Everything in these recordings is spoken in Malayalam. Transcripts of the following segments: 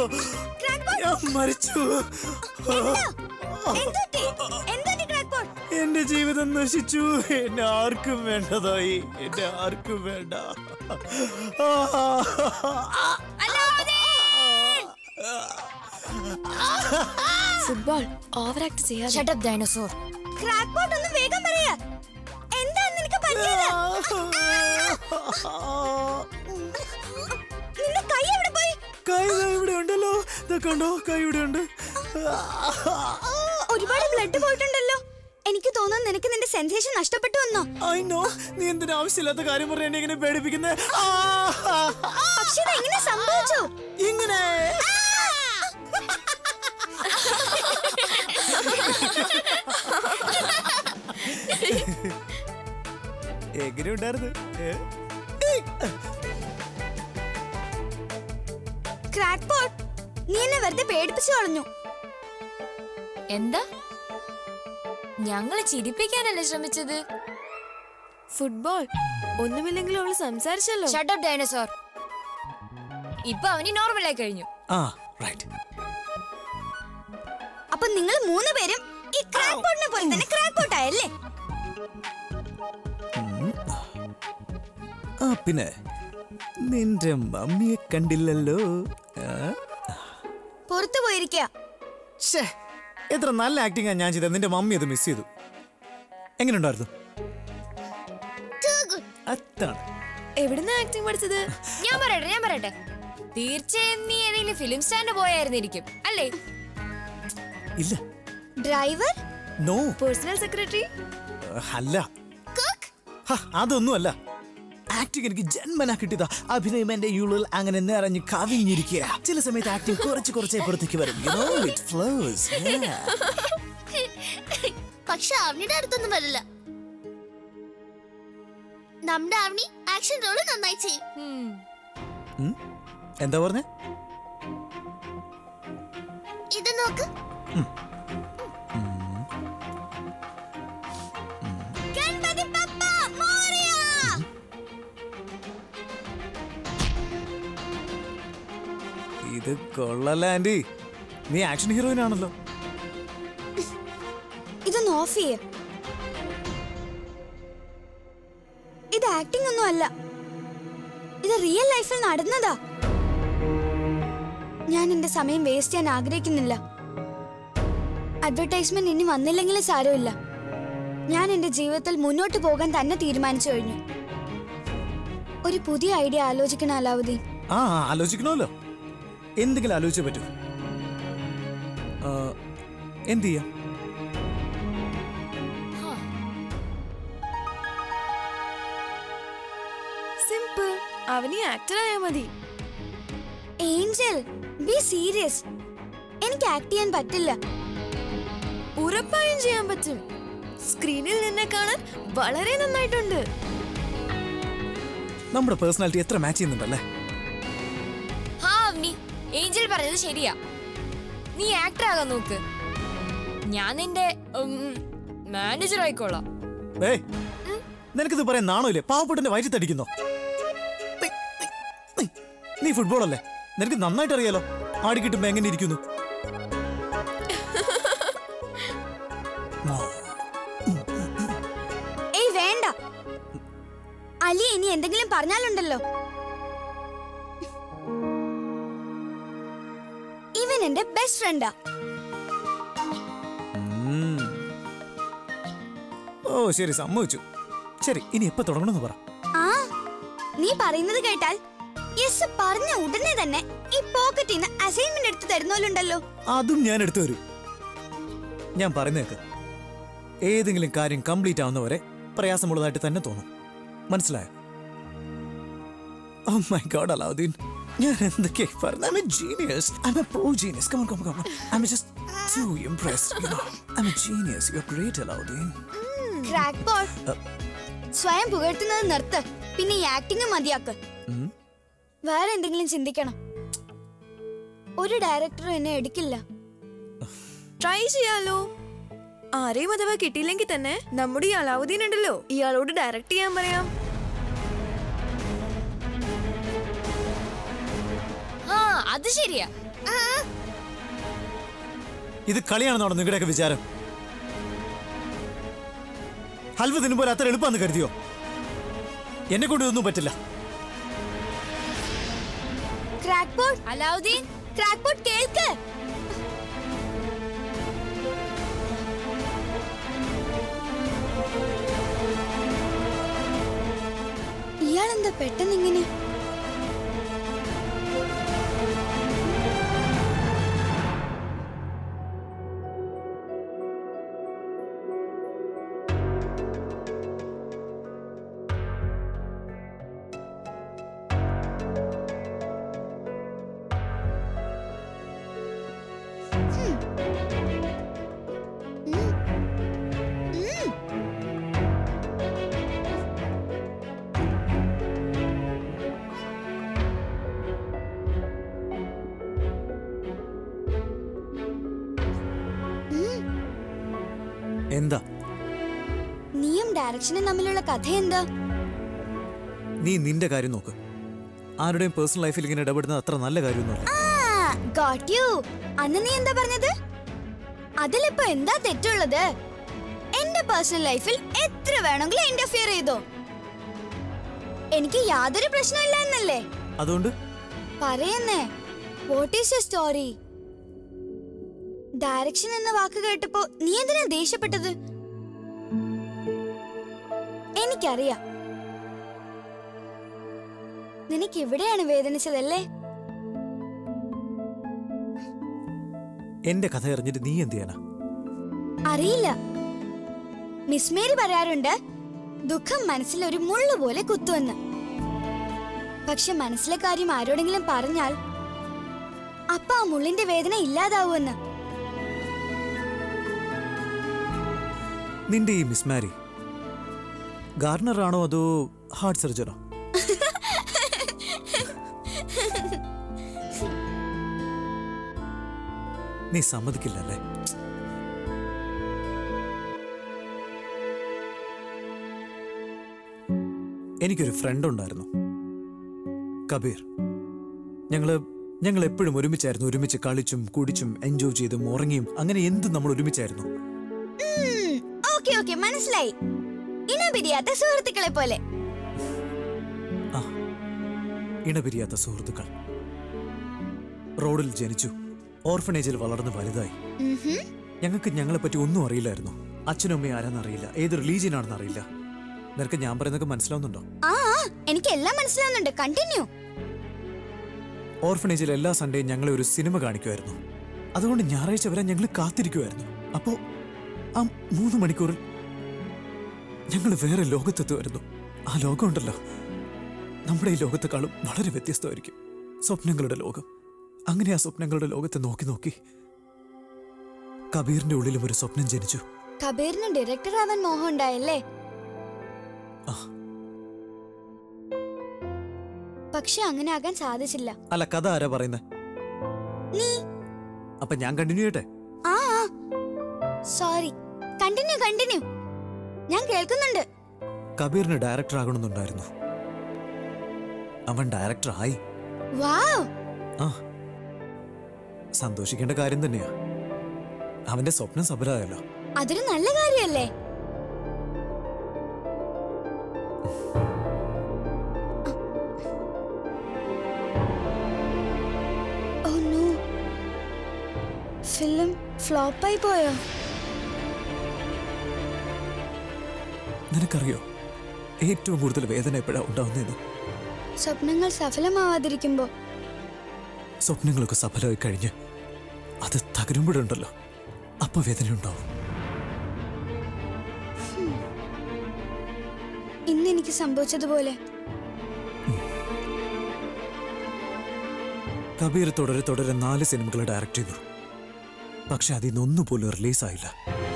ഞാൻ മരിച്ചു എന്തുപറ്റി? എന്തുപറ്റി crackpot? എന്റെ ജീവിതം നശിച്ചു എന്നെ ആർക്കും വേണ്ടതായി എന്നെ ആർക്കും വേണ്ട ഫുട്ബോൾ ഓവർ ആക്ട് ചെയ്യാതെ ഷട്ട് അപ്പ് ഡൈനോസോർ Crackpot ഒന്ന് വേഗം പറയാ എന്താ നിനക്ക് പറ്റിയത് നിന്റെ കൈ എവിടെ പോയി കൈ ദാ ഇവിടെ ഉണ്ടല്ലോ ഇതാ കണ്ടോ കൈ ഇവിടെ ഉണ്ട് ഒരുപാട് ബ്ലഡ് പോയിട്ടുണ്ടല്ലോ എനിക്ക് തോന്നുന്നു നിനക്ക് നിന്റെ സെൻസേഷൻ നഷ്ടപ്പെട്ടു എന്നോ ഐ നോ നീ എന്തിനാ ആവശ്യമില്ലാത്ത കാര്യം പറഞ്ഞ എന്നെ ഇങ്ങനെ പേടിപ്പിക്കുന്നേ പക്ഷെ ഇത് എങ്ങനെ സംഭവിച്ചു ഇങ്ങനെ എങ്ങനെ ഉണ്ടായിരുന്നു ഏ? ക്രാക്ക്പോട്ട് നീ എന്നെ വെറുതെ പേടിപ്പിച്ചു കളഞ്ഞു എന്താ ഞങ്ങളെ ചിരിപ്പിക്കാനല്ലേ ശ്രമിച്ചത് ഫുട്ബോൾ ഒന്നുമില്ലെങ്കിലും അവള് സംസാരിച്ചല്ലോ ഷട്ട് അപ്പ് ഡൈനോസോർ ഇപ്പൊ അവന് നോർമലായി കഴിഞ്ഞു ആ റൈറ്റ് അപ്പൊ നിങ്ങൾ മൂന്ന് പേരും ഈ ക്രാക്ക്പോട്ടിനെ പോലെ തന്നെ ക്രാക്ക്പോട്ട് ആയല്ലേ ആ പിന്നെ നിന്റെ മമ്മിയെ കണ്ടില്ലല്ലോ ആ? പുറത്തു പോയിരിക്കുക ശ്ശേ, എത്ര നല്ല ആക്ടിംഗാ ഞാൻ ചെയ്തത് നിന്റെ മമ്മി അത് മിസ് ചെയ്തു എങ്ങനെ ഉണ്ടായിരുന്നു അതാണ് എവിടുന്ന ആക്ടിങ് പഠിച്ചത് ഞാൻ പറയട്ടെ ഞാൻ പറയട്ടെ തീർച്ചയായും നീ ഏതെങ്കിലും ഫിലിം സ്റ്റാൻഡ് പോയായിരുന്നിരിക്കും അല്ലേ ഇല്ല ഡ്രൈവർ നോ പേഴ്സണൽ സെക്രട്ടറി അല്ല ഹ, അതൊന്നുമല്ല ആക്ടിങ് എനിക്ക് ജന്മനാ കിട്ടിയതാ അഭിനയം എന്റെ യുള്ളിൽ അങ്ങനെ നിറഞ്ഞ് കവിഞ്ഞിരിക്കുക ചില സമയത്ത് ആക്ടിങ് കുറച്ച് കുറച്ചേ പുറത്തേക്ക് വരും You know, it flows. Yeah. പക്ഷെ അവനിയുടെ അടുത്തൊന്നും വരില്ല നമ്മുടെ അവനി ആക്ഷൻ റോള് നന്നായി ചെയ്യും ഉം? എന്താ പറഞ്ഞേ ഇത് നോക്ക് ഗണപതി പപ്പ മോറിയ ഇത് കൊള്ളല്ല ആന്റി നീ ആക്ഷൻ ഹീറോയിൻ ആണല്ലോ ഇതൊന്ന് ഓഫ് ചെയ്യ ഇത് ആക്ടിംഗ് ഒന്നും അല്ല ഇത് റിയൽ ലൈഫിൽ നടന്നതാ ഞാൻ എന്റെ സമയം വേസ്റ്റ് ചെയ്യാൻ ആഗ്രഹിക്കുന്നില്ല അഡ്വർടൈസ്മെന്റ് ഇനി വന്നില്ലെങ്കിലും സാരമില്ല ഞാൻ എന്റെ ജീവിതത്തിൽ മുന്നോട്ട് പോകാൻ തന്നെ തീരുമാനിച്ചു കഴിഞ്ഞു ഒരു പുതിയ ഐഡിയ ആലോചിക്കണ അലാവുദ്ദീൻ ആ ആലോചിക്കണമല്ലോ എന്തെങ്കിലും ആലോചിച്ചേ പറ്റൂ ആ, എന്ത് ചെയ്യാം സിമ്പിൾ അവനീ ആക്ടർ ആയാ മതി ഏഞ്ചൽ ബി സീരിയസ് എനിക്ക് ആക്ട് ചെയ്യാൻ പറ്റില്ല ഉറപ്പായും ചെയ്യാൻ പറ്റും സ്ക്രീനിൽ നിന്നെ കാണാൻ വളരെ നന്നായിട്ടുണ്ട് നമ്മുടെ പേഴ്സണാലിറ്റി എത്ര മാച്ച് ചെയ്യുന്നുണ്ടല്ലേ ഹാ അവനി ഏഞ്ചൽ പറഞ്ഞത് ശരിയാ നീ ആക്ടർ ആകാൻ നോക്ക് ഞാൻ നിന്റെ മാനേജർ ആയിക്കോളാം ഏയ് നിനക്കിത് പറയാൻ നാണോ ഇല്ലേ പാവപ്പെട്ടന്റെ വയറ്റി തടിക്കുന്നോ നീ ഫുട്ബോൾ അല്ലേ നിനക്ക് നന്നായിട്ട് അറിയാലോ ആടി കിട്ടുമ്പോ എങ്ങനെ ഇരിക്കുന്നു ഏയ് വേണ്ട അലി ഇനി എന്തെങ്കിലും പറഞ്ഞാലുണ്ടല്ലോ ഇവൻ എന്റെ ബെസ്റ്റ് ഫ്രണ്ടാ ഉം. ഓ ശരി സമ്മതിച്ചു ശരി ഇനി എപ്പോ തുടങ്ങണമെന്ന് പറ ആ നീ പറയുന്നത് കേട്ടാൽ യെസ് പറഞ്ഞ ഉടനെ തന്നെ ഈ പോക്കറ്റിൽ നിന്ന് അസൈൻമെന്റ് എടുത്ത് തരുന്നോലുണ്ടല്ലോ അതും ഞാൻ എടുത്തു തരും ഞാൻ പറയുന്നേക്ക് ഏതെങ്കിലും കാര്യം കംപ്ലീറ്റ് ആവുന്നവരെ പ്രയാസമുള്ളതായിട്ട് തന്നെ തോന്നും മനസ്സിലായോ ഓ മൈ ഗോഡ് അലാവുദ്ദീൻ ഞാൻ എന്തൊക്കെയായി പറഞ്ഞു I'm a genius. I'm a pro genius. Come on, come on, come on. I'm just too impressed. You know, I'm a genius. You're great, Alauddin. Crack ball സ്വയം പുകഴ്ത്തുന്നത് നിർത്ത് പിന്നെ ഈ ആക്ടിങ് മതിയാക്ക് ഉം. വേറെ എന്തെങ്കിലും ചിന്തിക്കണം ഒരു ഡയറക്ടറും എന്നെ എടുക്കില്ല ട്രൈ ചെയ്യാലോ ആരെയും അഥവാ കിട്ടിയില്ലെങ്കിൽ തന്നെ നമ്മുടെ ഈ അലാവുദ്ദീൻ ഉണ്ടല്ലോ ഇയാളോട് ഡയറക്റ്റ് ചെയ്യാൻ പറയാം ആ അത് ശരിയാ ഇത് കളിയാണെന്നാണോ നിങ്ങളുടെയൊക്കെ വിചാരം ഹൽവ തിന്നുമ്പോൾ അത്ര എളുപ്പമെന്ന് കരുതിയോ എന്നെ കൊണ്ട് ഇതൊന്നും പറ്റില്ല crack board Alauddin crack board കേൾക്ക് ഇയാളെന്താ പെട്ടെന്ന് ഇങ്ങനെ എന്താ നീയും ഡയറക്ഷനും തമ്മിലുള്ള കഥ എന്താ നീ നിന്റെ കാര്യം നോക്ക് ആരുടെയും പേഴ്സണൽ ലൈഫിൽ ഇങ്ങനെ ഇടപെടുന്നത് അത്ര നല്ല കാര്യമൊന്നുമല്ല ആ ഗോട്ട് യു അന്ന് നീ എന്താ പറഞ്ഞത് അതിലിപ്പോ എന്താ തെറ്റുള്ളത് എന്റെ പേഴ്സണൽ ലൈഫിൽ എത്ര വേണമെങ്കിലും ഇന്റർഫിയർ ചെയ്തോ എനിക്ക് യാതൊരു പ്രശ്നമില്ല എന്നല്ലേ അതുകൊണ്ട് പറയുന്നേ what is you story direction എന്ന വാക്ക് കേട്ടപ്പോ നീ എന്തിനാ ദേഷ്യപ്പെട്ടത് എനിക്കറിയാം നിനക്ക് ഇവിടെയാണ് വേദനിച്ചതല്ലേ എന്റെ കഥ അറിഞ്ഞിട്ട് നീ എന്ത് ചെയ്യാനാ അറിയില്ല മിസ് മേരി പറയാറുണ്ട് ദുഃഖം മനസ്സിൽ ഒരു മുള്ളു പോലെ കുത്തുവെന്ന് പക്ഷെ മനസ്സിലെ കാര്യം ആരോടെങ്കിലും പറഞ്ഞാൽ അപ്പ ആ മുള്ളിന്റെ വേദന ഇല്ലാതാവുമെന്ന് നിന്റെ ഈ മിസ് മാരി ഗാർണർ ആണോ അതോ ഹാർട്ട് സർജനോ നീ സമ്മതിക്കില്ലല്ലേ എനിക്കൊരു ഫ്രണ്ട് ഉണ്ടായിരുന്നു കബീർ ഞങ്ങള് ഞങ്ങൾ എപ്പോഴും ഒരുമിച്ചായിരുന്നു ഒരുമിച്ച് കളിച്ചും കുടിച്ചും എൻജോയ് ചെയ്തും ഉറങ്ങിയും അങ്ങനെ എന്തും നമ്മൾ ഒരുമിച്ചായിരുന്നു ഓക്കെ ഓക്കെ മനസ്സിലായി ഇണപിരിയാത്ത സുഹൃത്തുക്കളെ പോലെ ആ ഇണപിരിയാത്ത സുഹൃത്തുക്കൾ റോഡിൽ ജനിച്ചു ഓർഫനേജിൽ വളർന്ന് വലുതായി ഉഹും. ഞങ്ങൾക്ക് ഞങ്ങളെ പറ്റി ഒന്നും അറിയില്ലായിരുന്നു അച്ഛനും അമ്മയും ആരാന്ന് അറിയില്ല ഏത് റിലീജിയൻ ആണെന്ന് അറിയില്ല നിനക്ക് ഞാൻ പറയുന്നതൊക്കെ മനസ്സിലാവുന്നുണ്ടോ ആ ആ, എനിക്ക് എല്ലാം മനസ്സിലാവുന്നുണ്ട് കണ്ടിന്യൂ ഓർഫനേജിൽ എല്ലാ സൺഡേയും ഞങ്ങളെ ഒരു സിനിമ കാണിക്കുമായിരുന്നു അതുകൊണ്ട് ഞായറാഴ്ച വരെ ഞങ്ങൾ കാത്തിരിക്കുമായിരുന്നു അപ്പോ ആ മൂന്ന് മണിക്കൂറിൽ ഞങ്ങൾ വേറെ ലോകത്തെത്തുമായിരുന്നു ആ ലോകമുണ്ടല്ലോ നമ്മുടെ ഈ ലോകത്തെക്കാളും വളരെ വ്യത്യസ്തമായിരിക്കും സ്വപ്നങ്ങളുടെ ലോകം അങ്ങനെ ആ സ്വപ്നങ്ങളുടെ ലോകത്തെ നോക്കി നോക്കി കബീറിന്റെ ഉള്ളിലും ഒരു സ്വപ്നം ജനിച്ചു കബീറിന് ഡയറക്ടർ ആവാൻ മോഹം ഉണ്ടായല്ലേ ആ. പക്ഷെ അങ്ങനെ ആകാൻ സാധിച്ചില്ല അല്ല കഥ ആരാ പറയുന്നത് നീ അപ്പൊ ഞാൻ കണ്ടിന്യൂ ചെയ്യട്ടെ ആ സോറി കണ്ടിന്യൂ കണ്ടിന്യൂ ഞാൻ കേൾക്കുന്നുണ്ട് കബീറിന് ഡയറക്ടർ ആകണമെന്നുണ്ടായിരുന്നു അവൻ ഡയറക്ടർ ആയി വാവ് ആ സന്തോഷിക്കേണ്ട കാര്യം തന്നെയാ അവന്റെ സ്വപ്നം സഫലമായല്ലോ അതൊരു നല്ല കാര്യമല്ലേ ഓ നോ ഫിലിം ഫ്ലോപ്പായി പോയോ നിനക്കറിയോ ഏറ്റവും കൂടുതൽ വേദന എപ്പോഴാ ഉണ്ടാവുന്നതെന്ന് സ്വപ്നങ്ങൾ സഫലമാവാതിരിക്കുമ്പോ സ്വപ്നങ്ങളൊക്കെ സഫലമായി കഴിഞ്ഞ് അത് തകരുമ്പോഴുണ്ടല്ലോ അപ്പൊ വേദന ഉണ്ടാവും ഇന്ന് എനിക്ക് സംഭവിച്ചതുപോലെ കബീർ തുടരെ തുടരെ നാല് സിനിമകൾ ഡയറക്റ്റ് ചെയ്തു പക്ഷെ അതിൽ നിന്നൊന്നു പോലും റിലീസായില്ല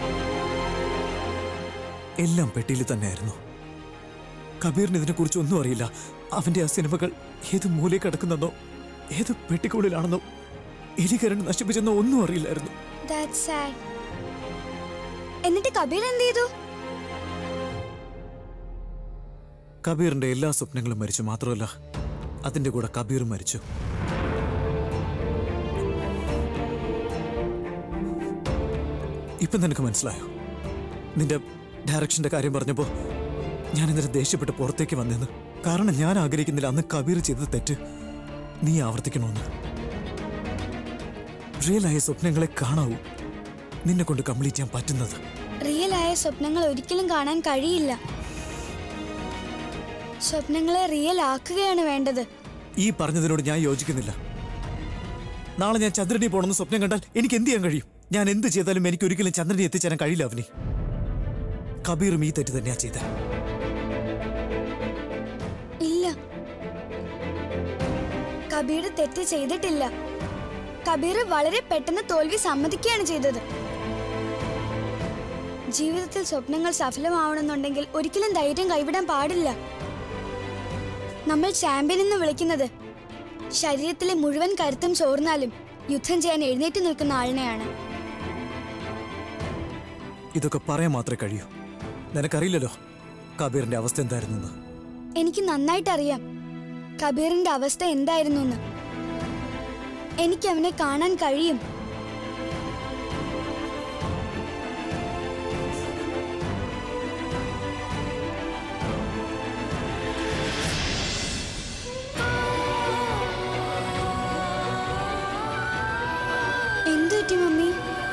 എല്ലാം പെട്ടിയിൽ തന്നെയായിരുന്നു കബീറിന് ഇതിനെക്കുറിച്ച് ഒന്നും അറിയില്ല അവന്റെ ആ സിനിമകൾ ഏത് മൂലയിൽ കിടക്കുന്നെന്നോ ഏത് പെട്ടിക്കുള്ളിലാണെന്നോ എലികരണ്ട് നശിപ്പിച്ചെന്നോ ഒന്നും അറിയില്ലായിരുന്നു That's sad. എന്നിട്ട് കബീർ എന്ത് ചെയ്തു കബീറിന്റെ എല്ലാ സ്വപ്നങ്ങളും മരിച്ചു മാത്രമല്ല അതിന്റെ കൂടെ കബീർ മരിച്ചു ഇപ്പം നിനക്ക് മനസ്സിലായോ നിന്റെ ഡയറക്ഷന്റെ കാര്യം പറഞ്ഞപ്പോൾ ഞാൻ എന്നിട്ട് ദേഷ്യപ്പെട്ട് പുറത്തേക്ക് വന്നെന്ന് കാരണം ഞാൻ ആഗ്രഹിക്കുന്നില്ല അന്ന് കബീർ ചെയ്ത തെറ്റ് നീ ആവർത്തിക്കണമെന്ന് റിയലായ സ്വപ്നങ്ങളെ കാണാവൂ നിന്നെ കൊണ്ട് കംപ്ലീറ്റ് ചെയ്യാൻ പറ്റുന്നത് റിയൽ ആയ സ്വപ്നങ്ങൾ ഒരിക്കലും കാണാൻ കഴിയില്ല സ്വപ്നങ്ങളെ റിയൽ ആക്കുകയാണ് വേണ്ടത് ഈ പറഞ്ഞതിനോട് ഞാൻ യോജിക്കുന്നില്ല നാളെ ഞാൻ ചന്ദ്രനെ പോണെന്ന് സ്വപ്നം കണ്ടാൽ എനിക്ക് എന്ത് ചെയ്യാൻ കഴിയും ഞാൻ എന്ത് ചെയ്താലും എനിക്ക് ഒരിക്കലും ചന്ദ്രനെ എത്തിച്ചേരാൻ കഴിയില്ല അവനി കബീറും ഈ തെറ്റ് തന്നെയാ ചെയ്ത ഇല്ല കബീർ തെറ്റ് ചെയ്തിട്ടില്ല കബീർ വളരെ പെട്ടെന്ന് തോൽവി സമ്മതിക്കുകയാണ് ചെയ്തത് ജീവിതത്തിൽ സ്വപ്നങ്ങൾ സഫലമാവണമെന്നുണ്ടെങ്കിൽ ഒരിക്കലും ധൈര്യം കൈവിടാൻ പാടില്ല നമ്മൾ ചാമ്പ്യൻ എന്ന് വിളിക്കുന്നത് ശരീരത്തിലെ മുഴുവൻ കരുത്തും ചോർന്നാലും യുദ്ധം ചെയ്യാൻ എഴുന്നേറ്റ് നിൽക്കുന്ന ആളിനെയാണ് ഇതൊക്കെ പറയാൻ മാത്രമേ കഴിയൂ നിനക്കറിയില്ലല്ലോ കബീറിന്റെ അവസ്ഥ എന്തായിരുന്നു എന്ന് എനിക്ക് നന്നായിട്ടറിയാം കബീറിന്റെ അവസ്ഥ എന്തായിരുന്നു എന്ന് എനിക്ക് അവനെ കാണാൻ കഴിയും എന്തു പറ്റി മമ്മി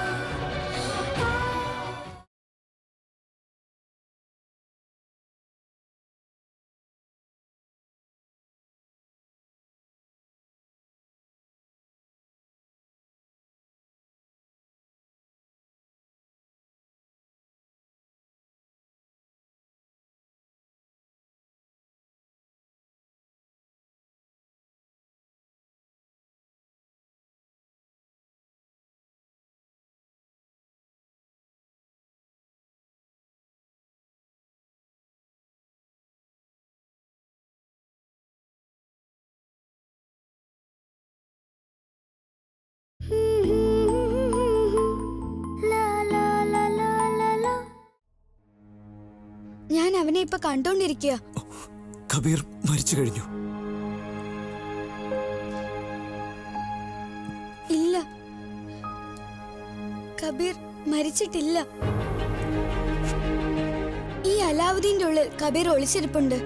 ഞാൻ അവനെ ഇപ്പൊ കണ്ടോണ്ടിരിക്കുക കബീർ മരിച്ചു കഴിഞ്ഞു ഇല്ല കബീർ മരിച്ചിട്ടില്ല ഈ അലാവുദ്ദീന്റെ ഉള്ളിൽ കബീർ ഒളിച്ചിരിപ്പുണ്ട്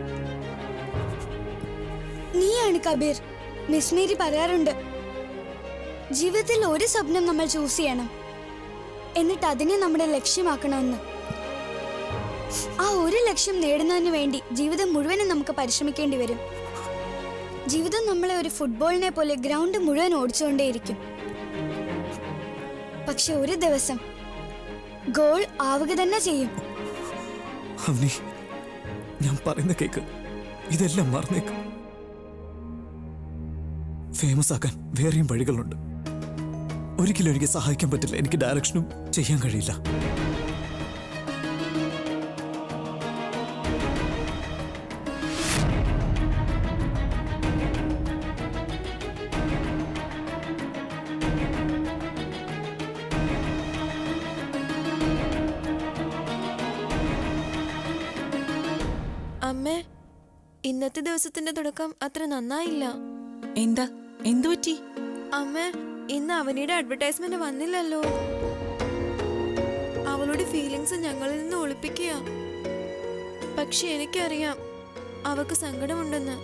നീയാണ് കബീർ മിസ് മേരി പറയാറുണ്ട് ജീവിതത്തിൽ ഒരു സ്വപ്നം നമ്മൾ ചൂസ് ചെയ്യണം എന്നിട്ട് അതിനെ നമ്മുടെ ലക്ഷ്യമാക്കണമെന്ന് ആ ഒരു ലക്ഷ്യം നേടുന്നതിന് വേണ്ടി ജീവിതം മുഴുവനും നമുക്ക് പരിശ്രമിക്കേണ്ടി വരും ജീവിതം നമ്മളെ ഒരു ഫുട്ബോളിനെ പോലെ ഗ്രൗണ്ട് മുഴുവൻ ഓടിച്ചുകൊണ്ടേയിരിക്കും പക്ഷെ ഒരു ദിവസം ഗോൾ ആവുക തന്നെ ചെയ്യും അവനി ഞാൻ പറയുന്ന കേക്ക് ഇതെല്ലാം മറന്നേക്ക് ഫേമസ് ആക്കാൻ വേറെയും വഴികളുണ്ട് ഒരിക്കലും എനിക്ക് സഹായിക്കാൻ പറ്റില്ല എനിക്ക് ഡയറക്ഷനും ചെയ്യാൻ കഴിയില്ല അമ്മേ ഇന്നത്തെ ദിവസത്തിന്റെ തുടക്കം അത്ര നന്നായില്ല എന്താ എന്തു പറ്റി അമ്മേ ഇന്ന് അവനിയുടെ അഡ്വർടൈസ്മെന്റ് വന്നില്ലല്ലോ അവളുടെ ഫീലിങ്സ് ഞങ്ങളിൽ നിന്ന് ഒളിപ്പിക്കുക പക്ഷെ എനിക്കറിയാം അവക്ക് സങ്കടമുണ്ടെന്ന്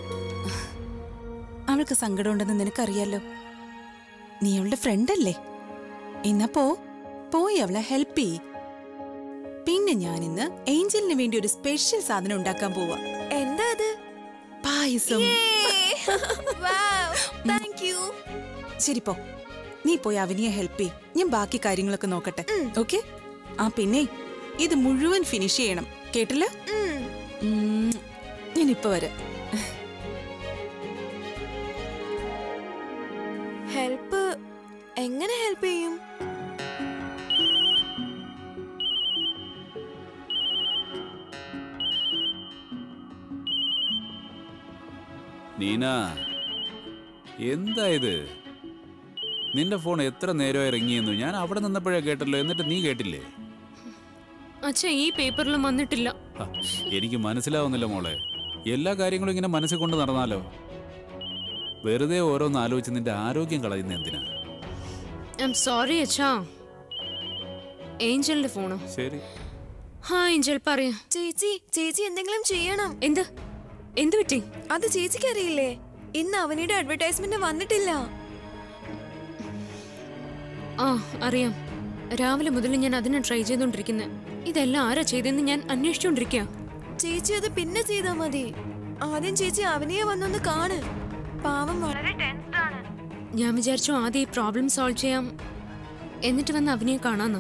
അവൾക്ക് സങ്കടമുണ്ടെന്ന് നിനക്കറിയാലോ നീ അവളുടെ ഫ്രണ്ട് അല്ലേ എന്നാ പോ പോയി അവളെ ഹെൽപ്പ് ചെയ് പിന്നെ ഞാൻ ഇന്ന് ഏഞ്ചലിന് വേണ്ടി ഒരു സ്പെഷ്യൽ സാധനം ഉണ്ടാക്കാൻ പോവാ എന്താ അത് പായസം താങ്ക് യു ശരി പോ നീ പോയി അവനിയെ ഹെൽപ്പ് ചെയ് ഞാൻ ബാക്കി കാര്യങ്ങളൊക്കെ നോക്കട്ടെ ഓക്കെ ആ പിന്നെ ഇത് മുഴുവൻ ഫിനിഷ് ചെയ്യണം കേട്ടില്ല ഉം, ഞാൻ ഇപ്പൊ വരാം ഹെൽപ്പ് എങ്ങനെ ഹെൽപ്പ് ചെയ്യും നീന എന്താ ഇത് നിന്റെ ഫോൺ എത്ര നേരമായി ഇറങ്ങിയെന്നു ഞാൻ അവിടെ നിന്നപ്പോഴേ കേട്ടല്ലോ എന്നിട്ട് നീ കേട്ടില്ലേ അച്ഛാ ഈ പേപ്പറിലും വന്നിട്ടില്ല ഹ, എനിക്ക് മനസ്സിലാവുന്നില്ല മോളെ എല്ലാ കാര്യങ്ങളും ഇങ്ങനെ മനസ്സിൽ കൊണ്ട് നടന്നാലോ വെറുതെ ഓരോന്ന് ആലോചിച്ച് നിന്റെ ആരോഗ്യം കളയുന്ന എന്തിനാ ഐ എം സോറി അച്ഛാ ഏഞ്ചലിന്റെ ഫോണോ ശരി ഹാ ഏഞ്ചൽ പറയാ ചേച്ചി ചേച്ചി എന്തെങ്കിലും ചെയ്യണം എന്ത് എന്ത് പറ്റി അത് ചേച്ചിക്ക് അറിയില്ലേ ഇന്ന് അവനിയുടെ അഡ്വർടൈസ്മെന്റ് വന്നിട്ടില്ല ആ അറിയാം രാവിലെ മുതൽ ഞാൻ അതിനെ ട്രൈ ചെയ്തോണ്ടിരിക്കുന്നത് ഇതെല്ലാം ആരാ ചെയ്തെന്ന് ഞാൻ അന്വേഷിച്ചോണ്ടിരിക്കുക ചേച്ചി അത് പിന്നെ ചെയ്താ മതി ആദ്യം ചേച്ചി അവനെയെ വന്നൊന്ന് കാണ് പാവം വളരെ ടെൻസ്ഡ് ആണ് ഞാൻ വിചാരിച്ചു ആദ്യം ഈ പ്രോബ്ലം സോൾവ് ചെയ്യാം എന്നിട്ട് വന്ന് അവനെ കാണാന്ന്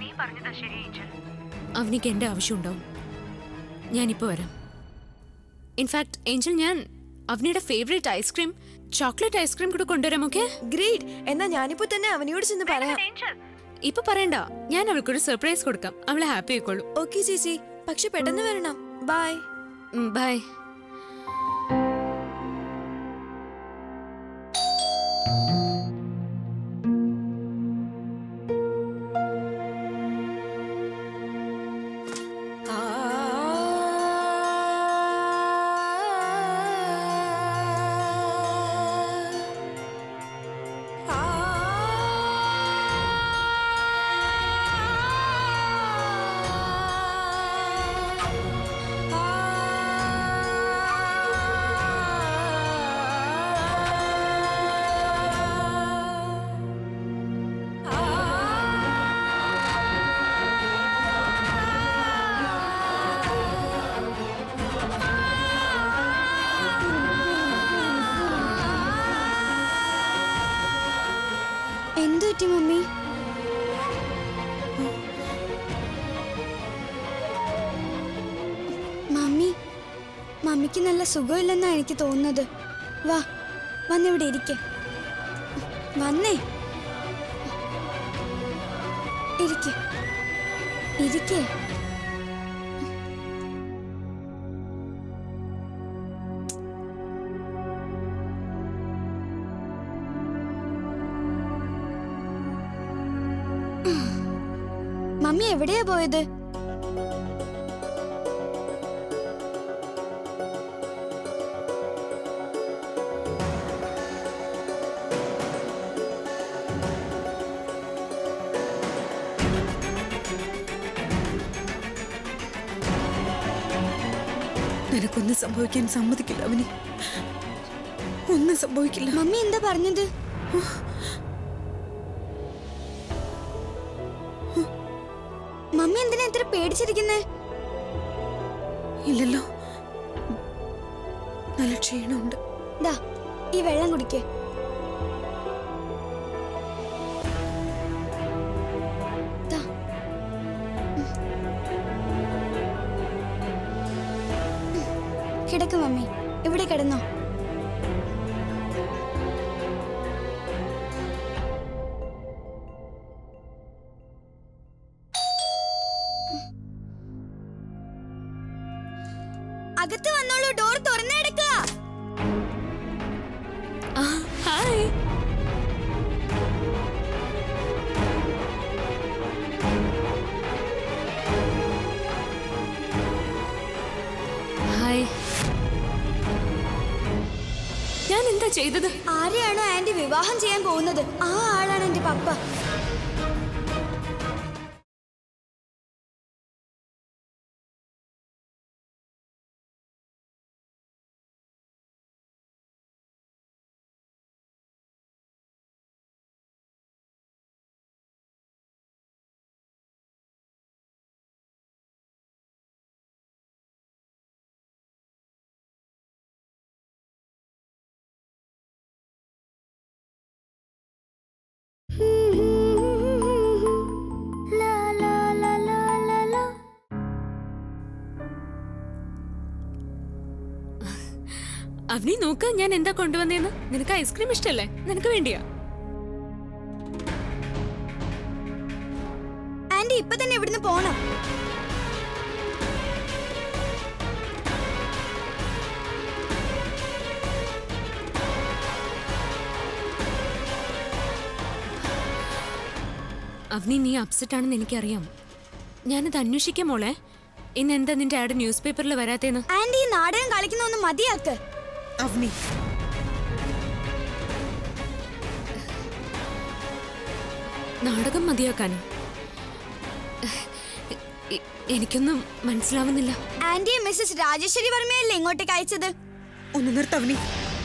അവനിക്ക് എന്റെ ആവശ്യം ഉണ്ടാവും ഞാനിപ്പോ വരാം ഇൻഫാക്ട് ഏഞ്ചൽ ഞാൻ അവനിയുടെ ഫേവറേറ്റ് ഐസ്ക്രീം ചോക്ലേറ്റ് ഐസ്ക്രീം കൂടെ കൊണ്ടുവരാം ഓക്കെ ഗ്രേറ്റ് എന്നാ ഞാനിപ്പോ തന്നെ അവനോട് ചെന്ന് പറയാം ഇപ്പൊ പറയണ്ട ഞാൻ അവൾക്കൊരു സർപ്രൈസ് കൊടുക്കാം അവളെ ഹാപ്പി ആയിക്കോളൂ ഓക്കെ ചേച്ചി പക്ഷെ പെട്ടെന്ന് വരണം ബൈ ബൈ എന്തു പറ്റി മമ്മി മമ്മി മമ്മിക്ക് നല്ല സുഖമില്ലെന്നാ എനിക്ക് തോന്നുന്നത് വാ വന്നിവിടെ ഇരിക്കെ വന്നേ ഇരിക്കെ ഇരിക്കേ മമ്മി എവിടെയാ പോയത് നിനക്കൊന്നും സംഭവിക്കാൻ സമ്മതിക്കില്ല അവന് ഒന്നും സംഭവിക്കില്ല മമ്മി എന്താ പറഞ്ഞത് മമ്മി എന്തിനാ ഇത്ര പേടിച്ചിരിക്കുന്നേ ഇല്ലല്ലോ നല്ല ക്ഷീണമുണ്ട് ദാ ഈ വെള്ളം കുടിക്കേ ദാ. ഉം. കിടക്ക് മമ്മി ഇവിടെ കിടന്നോ അകത്ത് വന്നോളൂ ഡോർ തുറന്നെടുക്കുക ഹായ് ഹായ് ഞാൻ എന്താ ചെയ്തത് ആരെയാണോ ആന്റി വിവാഹം ചെയ്യാൻ പോകുന്നത് ആ ആളാണ് എന്റെ പപ്പ അവനെ നോക്ക ഞാൻ എന്താ കൊണ്ടുവന്നേന്ന് നിനക്ക് ഐസ്ക്രീം ഇഷ്ടല്ലേ നിനക്ക് വേണ്ടിയാ ആന്റി ഇപ്പൊ തന്നെ ഇവിടുന്ന് പോണം അവനി നീ അപ്സെറ്റ് ആണെന്ന് എനിക്കറിയാം ഞാനത് അന്വേഷിക്കാം മോളെ ഇന്ന് എന്താ നിന്റെ ആഡ് ന്യൂസ് പേപ്പറിൽ വരാത്തേന്ന് ആന്റി ഈ നാടകം കളിക്കുന്ന ഒന്ന് മതിയാക്ക് അവനി നാടകം മതിയാക്കാനോ എ- എനിക്കൊന്നും മനസ്സിലാവുന്നില്ല ആന്റിയെ മിസ്സസ് രാജേശ്വരി വർമ്മയല്ലേ ഇങ്ങോട്ടേക്ക് അയച്ചത് ഒന്ന് നിർത്തവനി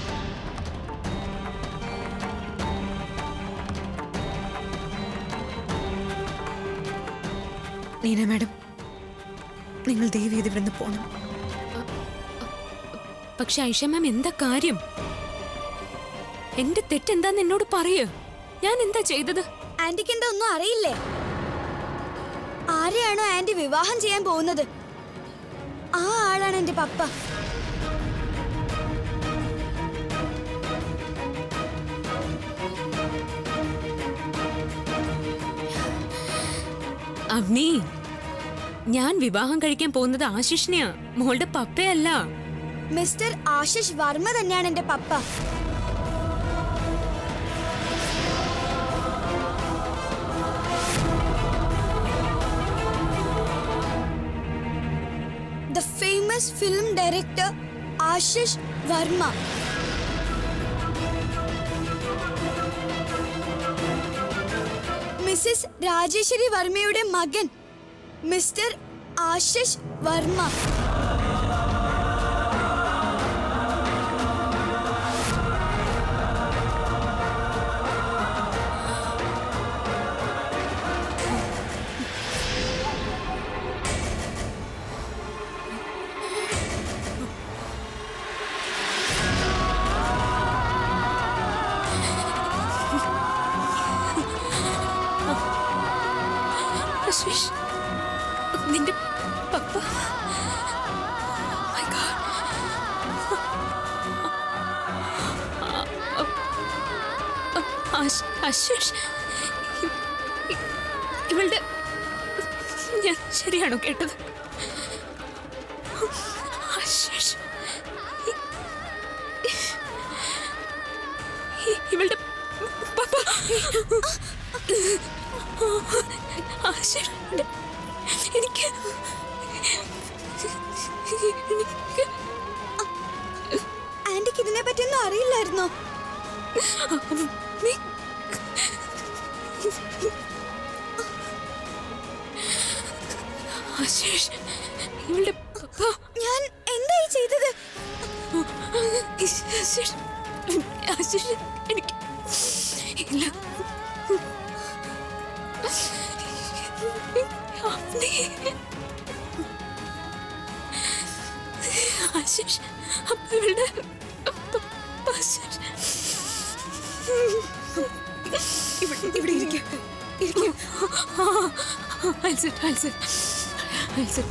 നീന മാഡം നിങ്ങൾ ദയവ് ചെയ്ത് ഇവിടുന്ന് പോണം പക്ഷെ ഐഷ മാം എന്താ കാര്യം എന്റെ തെറ്റെന്താന്ന് എന്നോട് പറയൂ ഞാൻ എന്താ ചെയ്തത് ആന്റിക്ക് എന്താ ഒന്നും അറിയില്ലേ ആരെയാണോ ആന്റി വിവാഹം ചെയ്യാൻ പോകുന്നത് ആ ആളാണ് എന്റെ പപ്പ അവനി ഞാൻ വിവാഹം കഴിക്കാൻ പോകുന്നത് ആശിഷിനെയാ മോളുടെ പപ്പയല്ല മിസ്റ്റർ ആശിഷ് വർമ്മ തന്നെയാണ് എന്റെ പപ്പ the famous film director Ashish Varma Mrs Rajeshwari വർമ്മയുടെ മകൻ മിസ്റ്റർ ആശിഷ് വർമ്മ ആശിഷ് നിന്റെ പപ്പ My God. ആശ്- ആശിഷ് ഇ- ഇ- ഇവളുടെ ഞാൻ ശരിയാണോ കേട്ടത് ആശിഷ് ഇ- ഇ- ഇവളുടെ പപ്പ ആശിഷ് എനിക്ക് എനിക്ക് ആന്റിക്ക് ഇതിനെ പറ്റിയൊന്നും അറിയില്ലായിരുന്നോ നീ ആശിഷ് ഇവളുടെ പപ്പ ഞാൻ എന്തായി ചെയ്തത് ആശിഷ് ആശിഷ് എനിക്ക് ഇല്ല അവനെ ആശിഷ് അപ്പ ഇവളുടെ പ- ആശിഷ് ഇവിടെ ഇവിടെ ഇരിക്കും ഇരിക്കും I'll sit, I'll sit. I'll sit.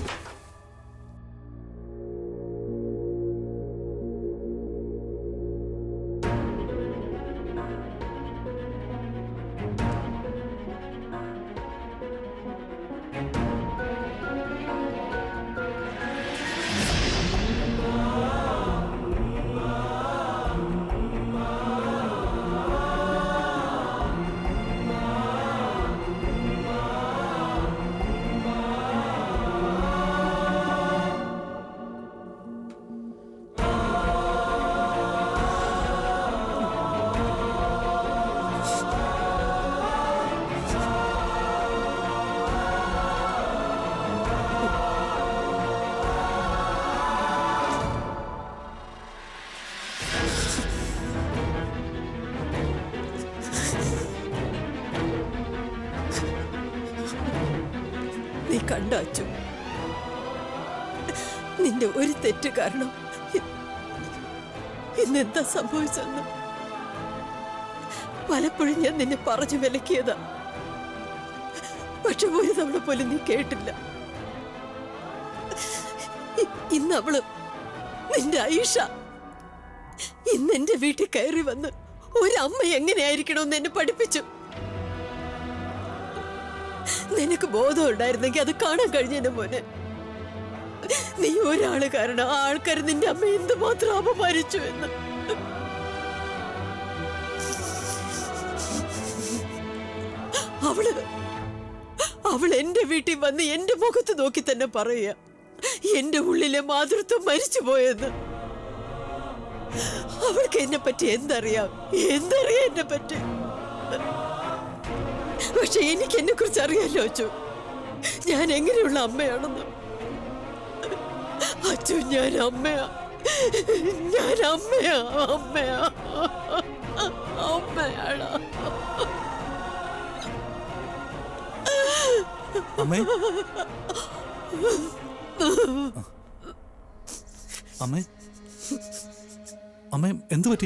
നീ കണ്ട അച്ചു നിന്റെ ഒരു തെറ്റ് കാരണം ഇ- ഇന്നെന്താ സംഭവിച്ചെന്ന് പലപ്പോഴും ഞാൻ നിന്നെ പറഞ്ഞു വിലക്കിയതാ പക്ഷെ ഒരു തവണ പോലും നീ കേട്ടില്ല ഇ- ഇന്ന് അവള് നിന്റെ ഐഷ ഇന്ന് എന്റെ വീട്ടിൽ കയറി വന്ന് ഒരമ്മ എങ്ങനെയായിരിക്കണമെന്ന് എന്നെ പഠിപ്പിച്ചു നിനക്ക് ബോധം ഉണ്ടായിരുന്നെങ്കിൽ അത് കാണാൻ കഴിഞ്ഞെന്നെ മോനെ നീ ഒരാള് കാരണം ആ ആൾക്കാർ നിന്റെ അമ്മ എന്തുമാത്രം അപമാനിച്ചു എന്ന് അവള് അവൾ എന്റെ വീട്ടിൽ വന്ന് എന്റെ മുഖത്ത് നോക്കി തന്നെ പറയുക എന്റെ ഉള്ളിലെ മാതൃത്വം മരിച്ചു പോയെന്ന് അവൾക്ക് എന്നെ പറ്റി എന്തറിയാം എന്തറിയാം എന്നെ പറ്റി പക്ഷെ എനിക്ക് എന്നെ കുറിച്ച് അറിയാലോ അച്ചു ഞാൻ എങ്ങനെയുള്ള അമ്മയാണെന്ന് അച്ചു ഞാൻ അമ്മയാ ഞാൻ അമ്മയാ അമ്മയാ അമ്മയാടാ അമ്മേ അമ്മേ അമ്മേ എന്തു പറ്റി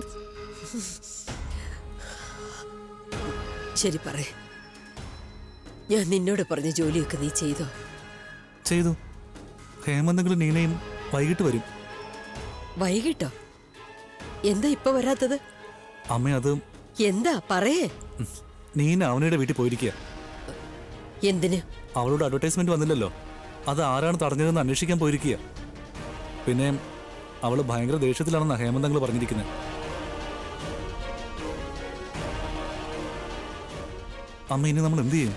ശരി പറ ഞാൻ നിന്നോട് പറഞ്ഞ ജോലിയൊക്കെ നീ ചെയ്തോ ചെയ്തു ഹേമന്തെങ്കിലും നീനയും വൈകിട്ട് വരും വൈകിട്ടോ എന്താ ഇപ്പൊ വരാത്തത് അമ്മ അത് എന്താ പറയേ നീന അവനയുടെ വീട്ടിൽ പോയിരിക്കുക എന്തിന് അവളോട് അഡ്വർടൈസ്മെന്റ് വന്നില്ലല്ലോ അത് ആരാണ് തടഞ്ഞതെന്ന് അന്വേഷിക്കാൻ പോയിരിക്കുക പിന്നെ അവള് ഭയങ്കര ദേഷ്യത്തിലാണെന്നാ ഹേമന്തങ്ങൾ പറഞ്ഞിരിക്കുന്നത് അമ്മ ഇനി നമ്മൾ എന്ത് ചെയ്യും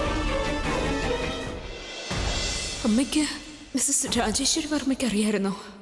അമ്മയ്ക്ക് മിസ്സസ് രാജേശ്വരി വർമ്മയ്ക്ക് അറിയായിരുന്നോ